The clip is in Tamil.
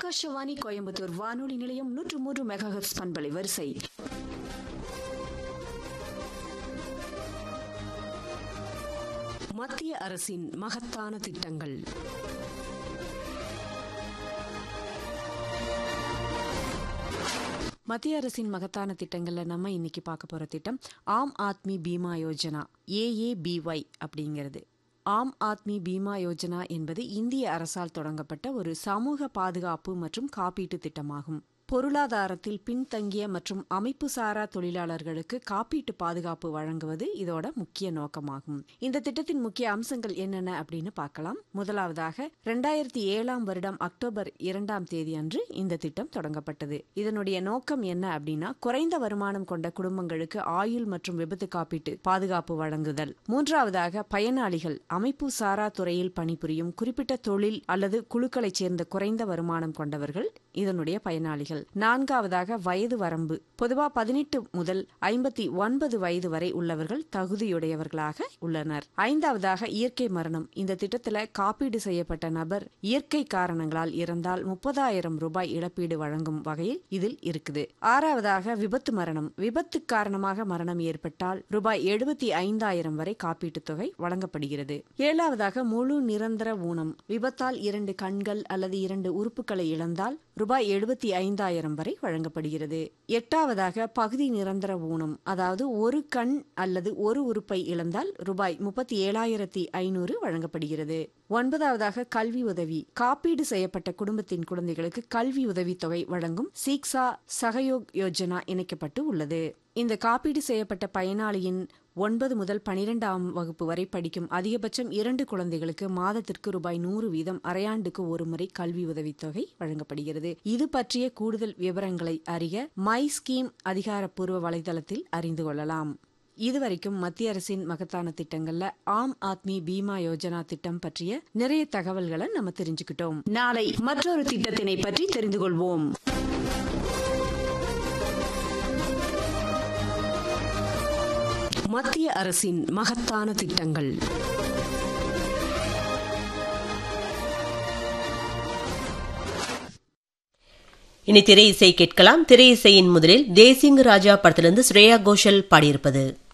ஆகாஷவாணி கோயம்புத்தூர் வானொலி நிலையம் நூற்று மூன்று மெகாஹெர்ட்ஸ் பண்பலை வரிசை மத்திய அரசின் மகத்தான திட்டங்கள் மத்திய அரசின் மகத்தான திட்டங்கள்ல நம்ம இன்னைக்கு பார்க்க போற திட்டம் ஆம் ஆத்மி பீமா யோஜனா ஏஏபிஒய் அப்படிங்கிறது ஆம் ஆத்மி பீமா யோஜனா என்பது இந்திய அரசால் தொடங்கப்பட்ட ஒரு சமூக பாதுகாப்பு மற்றும் காப்பீட்டு திட்டமாகும் பொருளாதாரத்தில் பின்தங்கிய மற்றும் அமைப்பு சாரா தொழிலாளர்களுக்கு காப்பீட்டு பாதுகாப்பு வழங்குவது இதோட முக்கிய நோக்கமாகும் இந்த திட்டத்தின் முக்கிய அம்சங்கள் என்னென்ன அப்படின்னு பார்க்கலாம் முதலாவதாக ரெண்டாயிரத்தி ஏழாம் வருடம் அக்டோபர் இரண்டாம் தேதி அன்று இந்த திட்டம் தொடங்கப்பட்டது இதனுடைய நோக்கம் என்ன அப்படின்னா குறைந்த வருமானம் கொண்ட குடும்பங்களுக்கு ஆயுள் மற்றும் விபத்து காப்பீட்டு பாதுகாப்பு வழங்குதல் மூன்றாவதாக பயனாளிகள் அமைப்பு சாரா துறையில் பணிபுரியும் குறிப்பிட்ட தொழில் அல்லது குழுக்களைச் சேர்ந்த குறைந்த வருமானம் கொண்டவர்கள் இதனுடைய பயனாளிகள் நான்காவதாக வயது வரம்பு பொதுவா பதினெட்டு முதல் ஐம்பத்தி ஒன்பது வயது வரை உள்ளவர்கள் தகுதியுடையவர்களாக உள்ளனர் ஐந்தாவதாக இயற்கை மரணம் இந்த திட்டத்துல காப்பீடு செய்யப்பட்ட நபர் இயற்கை காரணங்களால் இறந்தால் முப்பதாயிரம் ரூபாய் இழப்பீடு வழங்கும் வகையில் இதில் இருக்குது ஆறாவதாக விபத்து மரணம் விபத்து காரணமாக மரணம் ஏற்பட்டால் ரூபாய் எழுபத்தி ஐந்தாயிரம் வரை காப்பீட்டுத் தொகை வழங்கப்படுகிறது ஏழாவதாக முழு நிரந்தர ஊனம் விபத்தால் இரண்டு கண்கள் அல்லது இரண்டு உறுப்புகளை இழந்தால் ரூபாய் எழுபத்தி ஐந்தாயிரம் வரை வழங்கப்படுகிறது எட்டாவதாக பகுதி நிரந்தர ஊனம் அதாவது ஒரு கண் அல்லது ஒரு உறுப்பை இழந்தால் ரூபாய் முப்பத்தி ஏழாயிரத்தி ஐநூறு வழங்கப்படுகிறது ஒன்பதாவதாக கல்வி உதவி காப்பீடு செய்யப்பட்ட குடும்பத்தின் குழந்தைகளுக்கு கல்வி உதவித்தொகை வழங்கும் சீக்ஸா சகயோக் யோஜனா இணைக்கப்பட்டு உள்ளது இந்த காப்பீடு செய்யப்பட்ட பயனாளியின் ஒன்பது முதல் பனிரெண்டாம் வகுப்பு வரை படிக்கும் அதிகபட்சம் இரண்டு குழந்தைகளுக்கு மாதத்திற்கு ரூபாய் நூறு வீதம் அரையாண்டுக்கு ஒரு முறை கல்வி உதவித்தொகை வழங்கப்படுகிறது இது பற்றிய கூடுதல் விவரங்களை அறிய மை ஸ்கீம் அதிகாரப்பூர்வ வலைதளத்தில் அறிந்து கொள்ளலாம் இதுவரைக்கும் மத்திய அரசின் மகத்தான திட்டங்கள்ல ஆம் ஆத்மி பீமா யோஜனா திட்டம் பற்றிய நிறைய தகவல்களை நம்ம தெரிஞ்சுக்கிட்டோம் நாளை மற்றொரு திட்டத்தினை பற்றி தெரிந்து கொள்வோம் மத்திய அரசின் மகத்தான திட்டங்கள் இனி திரை இசை கேட்கலாம் திரை இசையின் முதலில் தேசிங்கு ராஜா படத்திலிருந்து ஸ்ரேயா கோஷல் பாடியிருப்பது